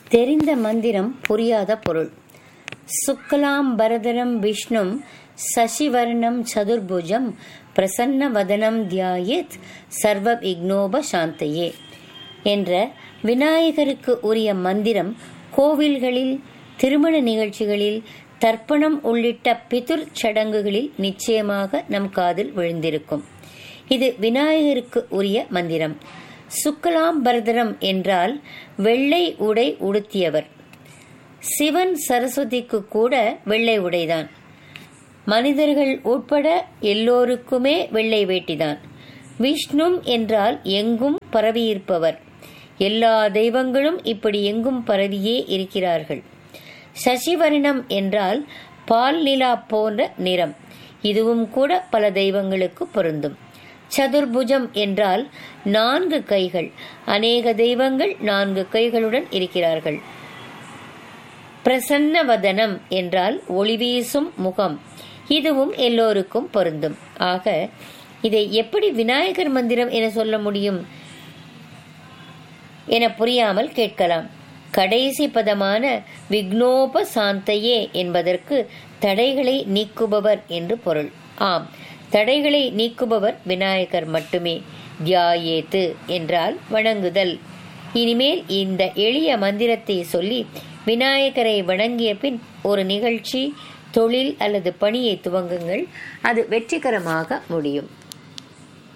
தெரிந்த மந்திரம் புரியாத பொருள் சுக்லாம் பரதரம் விஷ்ணும் சசிவர்ணம் சதுர்புஜம் பிரசன்ன வதனம் தியாயேத் சர்வ விக்னோப சாந்தையே என்ற விநாயகருக்கு உரிய மந்திரம் கோவில்களில் திருமண நிகழ்ச்சிகளில் தர்ப்பணம் உள்ளிட்ட பிதுர் சடங்குகளில் நிச்சயமாக நம் காதில் விழுந்திருக்கும் இது விநாயகருக்கு உரிய மந்திரம் சுக்லாம் பரதரம் என்றால் வெள்ளை உடை உடுத்தியவர் சிவன் சரஸ்வதிக்கு கூட வெள்ளை உடைதான் மனிதர்கள் உட்பட எல்லோருக்குமே வெள்ளை வேட்டிதான் விஷ்ணும் என்றால் எங்கும் பரவியிருப்பவர் எல்லா தெய்வங்களும் இப்படி எங்கும் பரவியே இருக்கிறார்கள் சசிவர்ணம் என்றால் பால் நிலா போன்ற நிறம் இதுவும் கூட பல தெய்வங்களுக்கு பொருந்தும் சதுர்புஜம் என்றால் நான்கு கைகள் அநேக தெய்வங்கள் நான்கு கைகளுடன் இருக்கிறார்கள் பிரசன்ன வதனம் என்றால் ஒளிவீசும் முகம் இதுவும் எல்லோருக்கும் பொருந்தும் ஆக இதை எப்படி விநாயகர் மந்திரம் என சொல்ல முடியும் என புரியாமல் கேட்கலாம் கடைசி பதமான விக்னோப சாந்தையே என்பதற்கு தடைகளை நீக்குபவர் என்று பொருள் ஆம் தடைகளை நீக்குபவர் விநாயகர் மட்டுமே தியாயேத்து என்றால் வணங்குதல் இனிமேல் இந்த எளிய மந்திரத்தை சொல்லி விநாயகரை வணங்கிய பின் ஒரு நிகழ்ச்சி தொழில் அல்லது பணியை துவங்குங்கள் அது வெற்றிகரமாக முடியும்